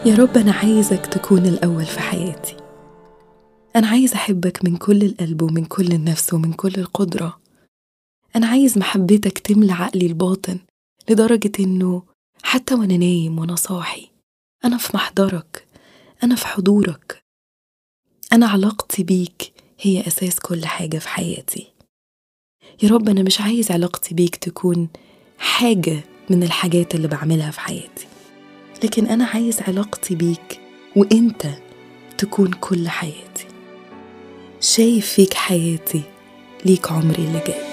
يا رب أنا عايزك تكون الأول في حياتي أنا عايز أحبك من كل القلب ومن كل النفس ومن كل القدرة أنا عايز محبتك تملى عقلي الباطن لدرجة إنه حتى وأنا نايم وأنا صاحي أنا في محضرك أنا في حضورك أنا علاقتي بيك هي أساس كل حاجة في حياتي يا رب أنا مش عايز علاقتي بيك تكون حاجة من الحاجات اللي بعملها في حياتي لكن أنا عايز علاقتي بيك وإنت تكون كل حياتي شايف فيك حياتي ليك عمري اللي جاي